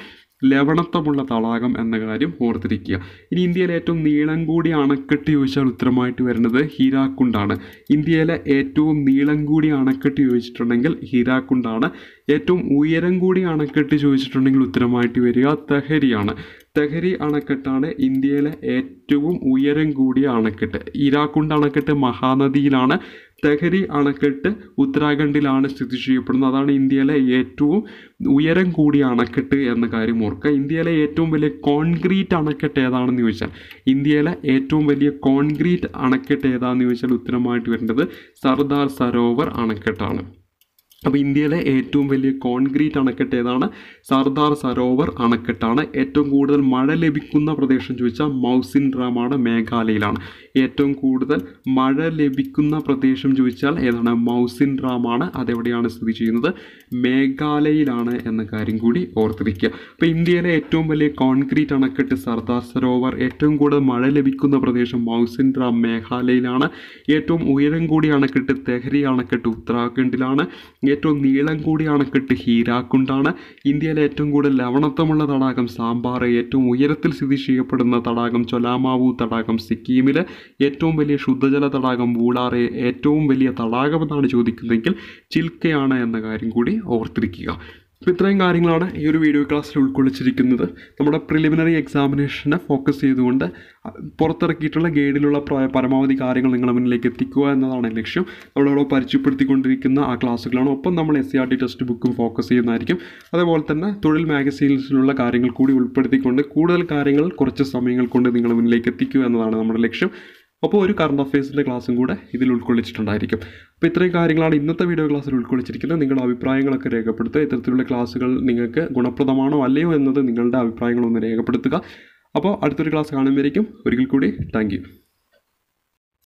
ലവണത്വമുള്ള തടാകം എന്ന കാര്യം ഓർത്തിരിക്കുക ഇനി ഇന്ത്യയിലെ ഏറ്റവും നീളം കൂടിയ അണക്കെട്ട് ചോദിച്ചാൽ ഉത്തരമായിട്ട് വരുന്നത് ഹീരാക്കുണ്ടാണ് ഇന്ത്യയിലെ ഏറ്റവും നീളം കൂടിയ അണക്കെട്ട് ചോദിച്ചിട്ടുണ്ടെങ്കിൽ ഹീരാക്കുണ്ടാണ് ഏറ്റവും ഉയരം കൂടിയ അണക്കെട്ട് ചോദിച്ചിട്ടുണ്ടെങ്കിൽ ഉത്തരമായിട്ട് വരിക തെഹരിയാണ് തെഹരി അണക്കെട്ടാണ് ഇന്ത്യയിലെ ഏറ്റവും ഉയരം കൂടിയ അണക്കെട്ട് ഈരാക്കുണ്ട് അണക്കെട്ട് മഹാനദിയിലാണ് തെഹരി അണക്കെട്ട് ഉത്തരാഖണ്ഡിലാണ് സ്ഥിതി ചെയ്യപ്പെടുന്നത് അതാണ് ഇന്ത്യയിലെ ഏറ്റവും ഉയരം കൂടിയ അണക്കെട്ട് എന്ന കാര്യം ഓർക്കുക ഇന്ത്യയിലെ ഏറ്റവും വലിയ കോൺക്രീറ്റ് അണക്കെട്ട് ഏതാണെന്ന് ചോദിച്ചാൽ ഇന്ത്യയിലെ ഏറ്റവും വലിയ കോൺക്രീറ്റ് അണക്കെട്ട് ഏതാണെന്ന് ചോദിച്ചാൽ ഉത്തരമായിട്ട് വരേണ്ടത് സർദാർ സരോവർ അണക്കെട്ടാണ് അപ്പോൾ ഇന്ത്യയിലെ ഏറ്റവും വലിയ കോൺക്രീറ്റ് അണക്കെട്ട് ഏതാണ് സർദാർ സരോവർ അണക്കെട്ടാണ് ഏറ്റവും കൂടുതൽ മഴ ലഭിക്കുന്ന പ്രദേശം ചോദിച്ചാൽ മൗസിൻ ഡ്രാമാണ് മേഘാലയയിലാണ് ഏറ്റവും കൂടുതൽ മഴ ലഭിക്കുന്ന പ്രദേശം ചോദിച്ചാൽ ഏതാണ് മൗസിൻ ഡ്രാമാണ് അതെവിടെയാണ് സ്ഥിതി ചെയ്യുന്നത് മേഘാലയയിലാണ് എന്ന കാര്യം കൂടി ഓർത്തിരിക്കുക അപ്പോൾ ഇന്ത്യയിലെ ഏറ്റവും വലിയ കോൺക്രീറ്റ് അണക്കെട്ട് സർദാർ സരോവർ ഏറ്റവും കൂടുതൽ മഴ ലഭിക്കുന്ന പ്രദേശം മൗസിൻ ഡ്രാം മേഘാലയയിലാണ് ഏറ്റവും ഉയരം കൂടിയ അണക്കെട്ട് തെഹരി അണക്കെട്ട് ഉത്തരാഖണ്ഡിലാണ് ഏറ്റവും നീളം കൂടിയ അണക്കെട്ട് ഹീരാക്കുണ്ടാണ് ഇന്ത്യയിലെ ഏറ്റവും കൂടുതൽ ലവണത്വമുള്ള തടാകം സാമ്പാർ ഏറ്റവും ഉയരത്തിൽ സ്ഥിതി ചെയ്യപ്പെടുന്ന തടാകം ചൊലാമാവു തടാകം സിക്കിമിൽ ഏറ്റവും വലിയ ശുദ്ധജല തടാകം വൂളാറെ ഏറ്റവും വലിയ തടാകം എന്നാണ് ചോദിക്കുന്നതെങ്കിൽ ചിൽക്കയാണ് എന്ന കാര്യം കൂടി ഓർത്തിരിക്കുക അപ്പോൾ ഇത്രയും കാര്യങ്ങളാണ് ഈ ഒരു വീഡിയോ ക്ലാസ്സിൽ ഉൾക്കൊള്ളിച്ചിരിക്കുന്നത് നമ്മുടെ പ്രിലിമിനറി എക്സാമിനേഷനെ ഫോക്കസ് ചെയ്തുകൊണ്ട് പുറത്തിറക്കിയിട്ടുള്ള ഗൈഡിലുള്ള പ്ര- പരമാവധി കാര്യങ്ങൾ നിങ്ങളുടെ മുന്നിലേക്ക് എത്തിക്കുക എന്നതാണ് ലക്ഷ്യം നമ്മളിവിടെ പരിചയപ്പെടുത്തിക്കൊണ്ടിരിക്കുന്ന ആ ക്ലാസ്സുകളാണ് ഒപ്പം നമ്മൾ S C R T text ബുക്കും ഫോക്കസ് ചെയ്യുന്നതായിരിക്കും അതേപോലെ തന്നെ തൊഴിൽ മാഗസീൻസിലുള്ള കാര്യങ്ങൾ കൂടി ഉൾപ്പെടുത്തിക്കൊണ്ട് കൂടുതൽ കാര്യങ്ങൾ കുറച്ച് സമയങ്ങൾ കൊണ്ട് നിങ്ങളുടെ മുന്നിലേക്ക് എത്തിക്കുക എന്നതാണ് നമ്മുടെ ലക്ഷ്യം അപ്പോൾ ഒരു കറണ്ട് അഫയേഴ്സിൻ്റെ ക്ലാസ്സും കൂടെ ഇതിൽ ഉൾക്കൊള്ളിച്ചിട്ടുണ്ടായിരിക്കും അപ്പോൾ ഇത്രയും കാര്യങ്ങളാണ് ഇന്നത്തെ വീഡിയോ ക്ലാസ്സിൽ ഉൾക്കൊള്ളിച്ചിരിക്കുന്നത് നിങ്ങളുടെ അഭിപ്രായങ്ങളൊക്കെ രേഖപ്പെടുത്തുക ഇത്തരത്തിലുള്ള ക്ലാസ്സുകൾ നിങ്ങൾക്ക് ഗുണപ്രദമാണോ അല്ലയോ എന്നത് നിങ്ങളുടെ അഭിപ്രായങ്ങളൊന്ന് രേഖപ്പെടുത്തുക അപ്പോൾ അടുത്തൊരു ക്ലാസ് കാണുമ്പോഴേക്കും ഒരിക്കൽ കൂടി താങ്ക്